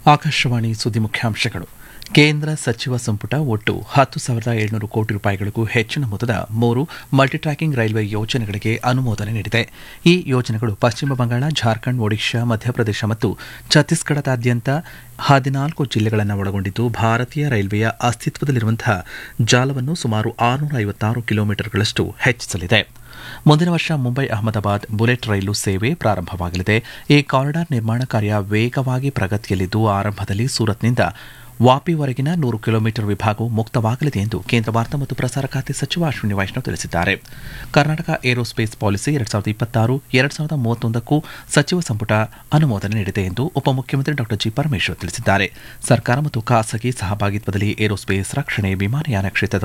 ಆಕಾಶವಾಣಿ ಸುದ್ದಿ ಮುಖ್ಯಾಂಶಗಳು ಕೇಂದ್ರ ಸಚಿವ ಸಂಪುಟ ಒಟ್ಟು ಹತ್ತು ಸಾವಿರದ ಏಳ್ನೂರು ಕೋಟಿ ರೂಪಾಯಿಗಳಿಗೂ ಹೆಚ್ಚಿನ ಮೊತ್ತದ ಮೂರು ಮಲ್ಟಿಟ್ರ್ಯಾಕಿಂಗ್ ರೈಲ್ವೆ ಯೋಜನೆಗಳಿಗೆ ಅನುಮೋದನೆ ನೀಡಿದೆ ಈ ಯೋಜನೆಗಳು ಪಶ್ಚಿಮ ಬಂಗಾಳ ಜಾರ್ಖಂಡ್ ಒಡಿಶಾ ಮಧ್ಯಪ್ರದೇಶ ಮತ್ತು ಛತ್ತೀಸ್ಗಢದಾದ್ಯಂತ ಹದಿನಾಲ್ಕು ಜಿಲ್ಲೆಗಳನ್ನು ಒಳಗೊಂಡಿದ್ದು ಭಾರತೀಯ ರೈಲ್ವೆಯ ಅಸ್ತಿತ್ವದಲ್ಲಿರುವಂತಹ ಜಾಲವನ್ನು ಸುಮಾರು ಆರುನೂರ ಐವತ್ತಾರು ಕಿಲೋಮೀಟರ್ಗಳಷ್ಟು ಹೆಚ್ಚಿಸಲಿದೆ ಮುಂದಿನ ವರ್ಷ ಮುಂಬೈ ಅಹಮದಾಬಾದ್ ಬುಲೆಟ್ ರೈಲು ಸೇವೆ ಪ್ರಾರಂಭವಾಗಲಿದೆ ಈ ಕಾರಿಡಾರ್ ನಿರ್ಮಾಣ ಕಾರ್ಯ ವೇಗವಾಗಿ ಪ್ರಗತಿಯಲ್ಲಿದ್ದು ಆರಂಭದಲ್ಲಿ ಸೂರತ್ನಿಂದ ವಾಪಿವರೆಗಿನ ನೂರು ಕಿಲೋಮೀಟರ್ ವಿಭಾಗವು ಮುಕ್ತವಾಗಲಿದೆ ಎಂದು ಕೇಂದ್ರ ವಾರ್ತಾ ಮತ್ತು ಪ್ರಸಾರ ಖಾತೆ ಸಚಿವ ಅಶ್ವಿನಿ ವೈಷ್ಣವ್ ತಿಳಿಸಿದ್ದಾರೆ ಕರ್ನಾಟಕ ಏರೋಸ್ಪೇಸ್ ಪಾಲಿಸಿ ಎರಡ್ ಸಾವಿರದ ಇಪ್ಪತ್ತಾರು ಎರಡ್ ಸಾವಿರದ ಮೂವತ್ತೊಂದಕ್ಕೂ ಸಚಿವ ಸಂಪುಟ ಅನುಮೋದನೆ ನೀಡಿದೆ ಎಂದು ಉಪಮುಖ್ಯಮಂತ್ರಿ ಡಾ ಜಿ ಪರಮೇಶ್ವರ್ ತಿಳಿಸಿದ್ದಾರೆ ಸರ್ಕಾರ ಮತ್ತು ಖಾಸಗಿ ಸಹಭಾಗಿತ್ವದಲ್ಲಿ ಏರೋಸ್ಪೇಸ್ ರಕ್ಷಣೆ ವಿಮಾನಯಾನ ಕ್ಷೇತ್ರದ